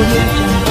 audio jungle.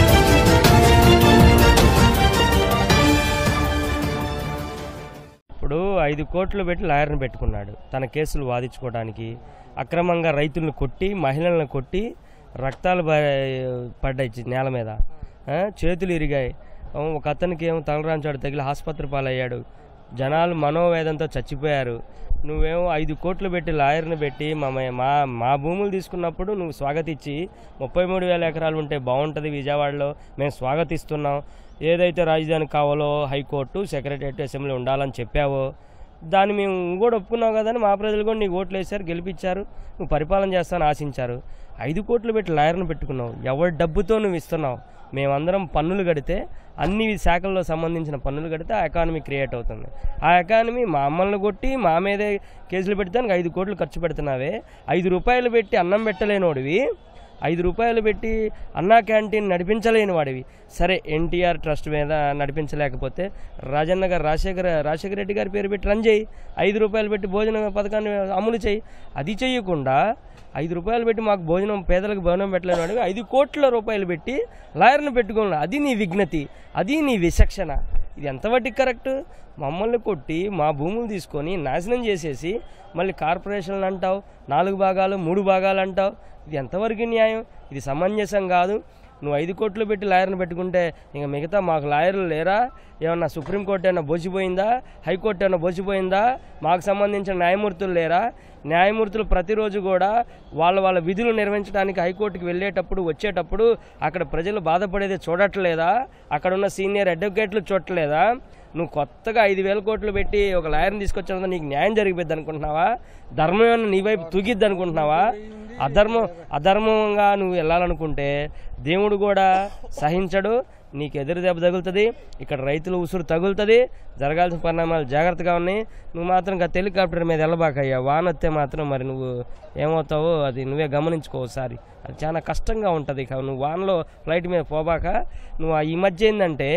ఇప్పుడు ఐదు కోట్లు పెట్టి లాయర్ని పెట్టుకున్నాడు తన కేసులు వాదించుకోవడానికి అక్రమంగా రైతులను కొట్టి మహిళలను కొట్టి రక్తాలు బ- పడ్డాయి నేల మీద ఆ, చేతులు ఇరిగాయి ఆ, ఒక అతనికి ఏమో తలరాంచాడు తగిలి ఆసుపత్రి పాలయ్యాడు జనాలు మనోవేదంతో చచ్చిపోయారు నువ్వేమో ఐదు కోట్లు పెట్టి లాయర్ని పెట్టి మా మా మా భూములు తీసుకున్నప్పుడు నువ్వు స్వాగతించి ముప్పై మూడు వేల ఎకరాలు ఉంటే బాగుంటుంది విజయవాడలో మేము స్వాగతిస్తున్నాం ఏదైతే రాజధాని కావాలో హైకోర్టు సెక్రటరియట్ అసెంబ్లీ ఉండాలని చెప్పావో దాన్ని మేము కూడా ఒప్పుకున్నావు కదని మా ప్రజలు కూడా నీకు ఓట్లు వేశారు గెలిపించారు నువ్వు పరిపాలన చేస్తాను ఆశించారు ఐదు కోట్లు పెట్టి లాయర్ను పెట్టుకున్నావు ఎవరి డబ్బుతో నువ్వు ఇస్తున్నావు మేమందరం పన్నులు కడితే అన్ని శాఖల్లో సంబంధించిన పన్నులు కడితే ఆ ఎకానమీ క్రియేట్ అవుతుంది ఆ ఎకానమీ మా అమ్మల్ని కొట్టి మా మీదే కేసులు పెడతానికి ఐదు కోట్లు ఖర్చు పెడుతున్నావే ఐదు రూపాయలు పెట్టి అన్నం పెట్టలేనోడివి ఐదు రూపాయలు పెట్టి అన్నా క్యాంటీన్ నడిపించలేని వాడివి సరే ఎన్టీఆర్ ట్రస్ట్ మీద నడిపించలేకపోతే రాజన్న గారు రాజశేఖర రాజశేఖర రెడ్డి గారి పేరు పెట్టి రన్ చేయి ఐదు రూపాయలు పెట్టి భోజన పథకాన్ని అమలు చేయి అది చేయకుండా ఐదు రూపాయలు పెట్టి మాకు భోజనం పేదలకు భోజనం పెట్టలేని వాడివి ఐదు కోట్ల రూపాయలు పెట్టి లాయర్ని పెట్టుకున్నా అది నీ విఘ్నతి అది నీ విచక్షణ ఇది ఎంతవరకు కరెక్ట్ మమ్మల్ని కొట్టి మా భూములు తీసుకొని నాశనం చేసేసి మళ్ళీ కార్పొరేషన్లు అంటావు నాలుగు భాగాలు మూడు భాగాలు అంటావు ఇది ఎంతవరకు న్యాయం ఇది సమంజసం కాదు నువ్వు ఐదు కోట్లు పెట్టి లాయర్ని పెట్టుకుంటే ఇంకా మిగతా మాకు లాయర్లు లేరా ఏమన్నా సుప్రీంకోర్టు ఏమన్నా బోసిపోయిందా హైకోర్టు ఏమన్నా బోసిపోయిందా మాకు సంబంధించిన న్యాయమూర్తులు లేరా న్యాయమూర్తులు ప్రతిరోజు కూడా వాళ్ళ వాళ్ళ విధులు నిర్వహించడానికి హైకోర్టుకి వెళ్ళేటప్పుడు వచ్చేటప్పుడు అక్కడ ప్రజలు బాధపడేది చూడట్లేదా అక్కడ ఉన్న సీనియర్ అడ్వకేట్లు చూడట్లేదా నువ్వు కొత్తగా ఐదు వేల కోట్లు పెట్టి ఒక లాయర్ని తీసుకొచ్చిన నీకు న్యాయం జరిగిపోద్ది అనుకుంటున్నావా ధర్మం ఏమన్నా నీ వైపు తూగిద్ది అనుకుంటున్నావా అధర్మం అధర్మంగా నువ్వు వెళ్ళాలనుకుంటే దేవుడు కూడా సహించడు నీకు ఎదురు దెబ్బ తగులుతుంది ఇక్కడ రైతులు ఉసురు తగులుతుంది జరగాల్సిన పరిణామాలు జాగ్రత్తగా ఉన్నాయి నువ్వు మాత్రం ఇంకా హెలికాప్టర్ మీద వెళ్ళబాకయ్యా వాన వస్తే మాత్రం మరి నువ్వు ఏమవుతావో అది నువ్వే గమనించుకో ఒకసారి అది చాలా కష్టంగా ఉంటుంది ఇక నువ్వు వానలో ఫ్లైట్ మీద పోబాక నువ్వు ఆ ఈ మధ్య ఏంటంటే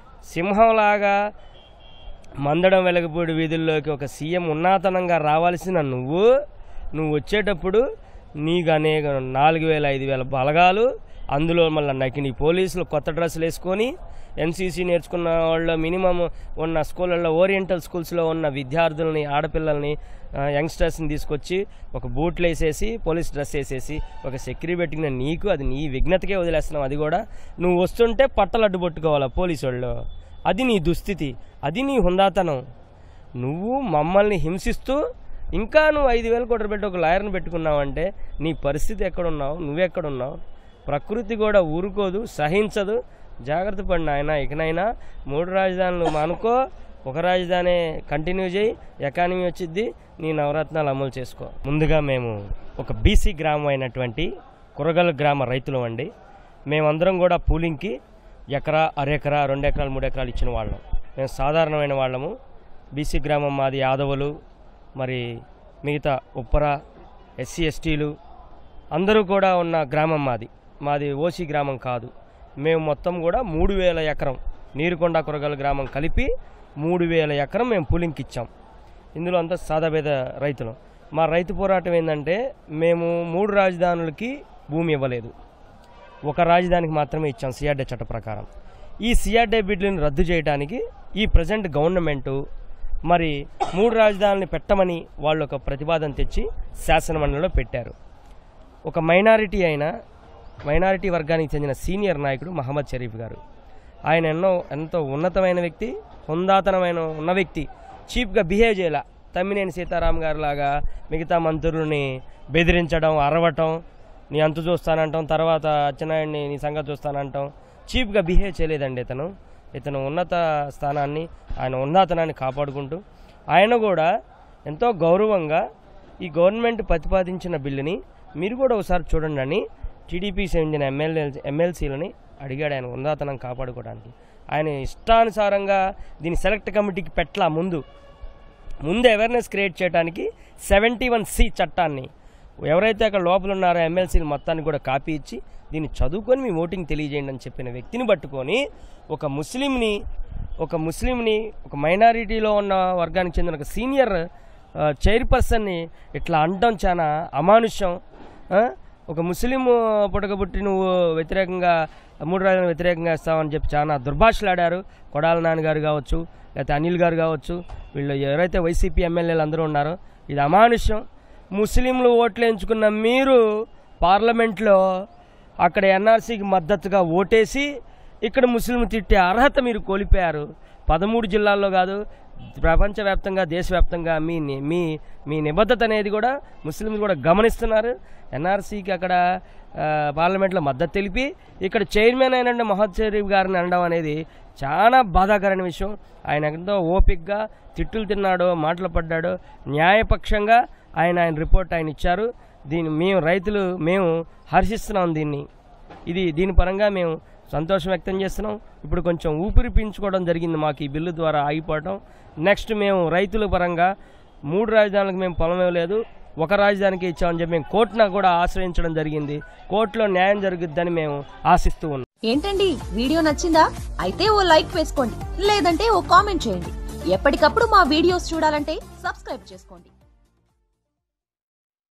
సింహంలాగా మందడం వెలగపూడి వీధుల్లోకి ఒక సీఎం ఉన్నాతనంగా రావాల్సిన నువ్వు నువ్వు వచ్చేటప్పుడు నీకు అనేక నాలుగు వేల ఐదు వేల బలగాలు అందులో మళ్ళీ నకిలీ పోలీసులు కొత్త డ్రెస్సులు వేసుకొని ఎన్సీసీ నేర్చుకున్న వాళ్ళు మినిమం ఉన్న స్కూళ్ళల్లో ఓరియంటల్ స్కూల్స్లో ఉన్న విద్యార్థుల్ని ఆడపిల్లల్ని ఆ, యంగ్స్టర్స్ని తీసుకొచ్చి ఒక బూట్లు వేసేసి పోలీస్ డ్రెస్ వేసేసి ఒక సెక్యూరిటీ పెట్టిన నీకు అది నీ విఘ్నతకే వదిలేస్తున్నావు అది కూడా నువ్వు వస్తుంటే పట్టలు అడ్డు పట్టుకోవాలా పోలీసు వాళ్ళు అది నీ దుస్థితి అది నీ హుందాతనం నువ్వు మమ్మల్ని హింసిస్తూ ఇంకా నువ్వు ఐదు వేలు కోట్ల పెట్టి ఒక లాయర్ని పెట్టుకున్నావంటే నీ పరిస్థితి ఎక్కడున్నావు నువ్వెక్కడున్నావు ప్రకృతి కూడా ఊరుకోదు సహించదు జాగ్రత్త పడిన ఆయన ఇకనైనా మూడు రాజధానులు మానుకో ఒక రాజధాని కంటిన్యూ చేయి ఎకానమీ వచ్చిద్ది నీ నవరత్నాలు అమలు చేసుకో ముందుగా మేము ఒక బీసీ గ్రామం అయినటువంటి కురగల గ్రామ రైతులం అండి మేమందరం కూడా పూలింగ్కి ఎకరా అరెకరా రెండు ఎకరాలు మూడు ఎకరాలు ఇచ్చిన వాళ్ళం మేము సాధారణమైన వాళ్ళము బీసీ గ్రామం మాది యాదవులు మరి మిగతా ఉప్పర ఎస్సీ ఎస్టీలు అందరూ కూడా ఉన్న గ్రామం మాది మాది ఓసీ గ్రామం కాదు మేము మొత్తం కూడా మూడు వేల ఎకరం నీరుకొండ కురగల గ్రామం కలిపి మూడు వేల ఎకరం మేము పూలింగ్కి ఇచ్చాం ఇందులో అంతా సాదాపేద రైతులు మా రైతు పోరాటం ఏంటంటే మేము మూడు రాజధానులకి భూమి ఇవ్వలేదు ఒక రాజధానికి మాత్రమే ఇచ్చాం సిఆర్డే చట్ట ప్రకారం ఈ సిఆర్డే బిడ్లను రద్దు చేయడానికి ఈ ప్రజెంట్ గవర్నమెంటు మరి మూడు రాజధానులు పెట్టమని వాళ్ళు ఒక ప్రతిపాదన తెచ్చి శాసనమండలిలో పెట్టారు ఒక మైనారిటీ అయిన మైనారిటీ వర్గానికి చెందిన సీనియర్ నాయకుడు మహమ్మద్ షరీఫ్ గారు ఆయన ఎన్నో ఎంతో ఉన్నతమైన వ్యక్తి హుందాతనమైన ఉన్న వ్యక్తి చీప్గా బిహేవ్ చేయాల తమ్మినేని సీతారాం గారు లాగా మిగతా మంత్రులని బెదిరించడం అరవటం నీ అంతు చూస్తానంటాం తర్వాత అచ్చెన్నాయుడిని నీ సంగతి చూస్తానంటాం చీప్గా బిహేవ్ చేయలేదండి ఇతను ఇతను ఉన్నత స్థానాన్ని ఆయన ఉన్నతనాన్ని కాపాడుకుంటూ ఆయన కూడా ఎంతో గౌరవంగా ఈ గవర్నమెంట్ ప్రతిపాదించిన బిల్లుని మీరు కూడా ఒకసారి చూడండి అని టీడీపీకి చెందిన ఎమ్మెల్యే ఎమ్మెల్సీలని అడిగాడు ఆయన ఉన్నతనం కాపాడుకోవడానికి ఆయన ఇష్టానుసారంగా దీన్ని సెలెక్ట్ కమిటీకి పెట్టలా ముందు ముందు అవేర్నెస్ క్రియేట్ చేయడానికి సెవెంటీ వన్ సి చట్టాన్ని ఎవరైతే అక్కడ లోపల ఉన్నారో ఎమ్మెల్సీలు మొత్తాన్ని కూడా కాపీ ఇచ్చి దీన్ని చదువుకొని మీ ఓటింగ్ తెలియజేయండి అని చెప్పిన వ్యక్తిని పట్టుకొని ఒక ముస్లింని ఒక ముస్లింని ఒక మైనారిటీలో ఉన్న వర్గానికి చెందిన ఒక సీనియర్ ఆ, చైర్పర్సన్ని ఇట్లా అనడం చాలా అమానుష్యం ఆ? ఒక ముస్లిం పుట్టకబుట్టి నువ్వు వ్యతిరేకంగా మూడు రాజులను వ్యతిరేకంగా ఇస్తామని చెప్పి చాలా దుర్భాషలాడారు కొడాల నాన్నగారు కావచ్చు లేకపోతే అనిల్ గారు కావచ్చు వీళ్ళు ఎవరైతే వైసీపీ ఎమ్మెల్యేలు అందరూ ఉన్నారో ఇది అమానుష్యం ముస్లింలు ఓట్లు ఎంచుకున్న మీరు పార్లమెంట్లో అక్కడ ఎన్ఆర్సీకి మద్దతుగా ఓటేసి ఇక్కడ ముస్లిం తిట్టే అర్హత మీరు కోల్పోయారు పదమూడు జిల్లాల్లో కాదు ప్రపంచవ్యాప్తంగా దేశవ్యాప్తంగా మీ ని- మీ మీ నిబద్ధత అనేది కూడా ముస్లింలు కూడా గమనిస్తున్నారు ఎన్ఆర్సీకి అక్కడ ఆ, పార్లమెంట్లో మద్దతు తెలిపి ఇక్కడ చైర్మన్ అయిన మహద్ షరీఫ్ గారిని అనడం అనేది చాలా బాధాకరమైన విషయం ఆయన ఎంతో ఓపిక్గా తిట్టులు తిన్నాడో మాటలు పడ్డాడో న్యాయపక్షంగా ఆయన ఆయన రిపోర్ట్ ఆయన ఇచ్చారు దీన్ని మేము రైతులు మేము హర్షిస్తున్నాం దీన్ని ఇది దీని పరంగా మేము సంతోషం వ్యక్తం చేస్తున్నాం ఇప్పుడు కొంచెం ఊపిరి పీల్చుకోవడం జరిగింది మాకు ఈ బిల్లు ద్వారా ఆగిపోవడం నెక్స్ట్ మేము రైతుల పరంగా మూడు రాజధానులకు మేము పొలం ఇవ్వలేదు ఒక రాజధానికి ఇచ్చామని చెప్పి మేము కోర్టును కూడా ఆశ్రయించడం జరిగింది కోర్టులో న్యాయం జరుగుద్దని మేము ఆశిస్తూ ఉన్నాం ఏంటండి వీడియో నచ్చిందా అయితే ఓ లైక్ వేసుకోండి లేదంటే ఓ కామెంట్ చేయండి ఎప్పటికప్పుడు మా వీడియోస్ చూడాలంటే సబ్స్క్రైబ్ చేసుకోండి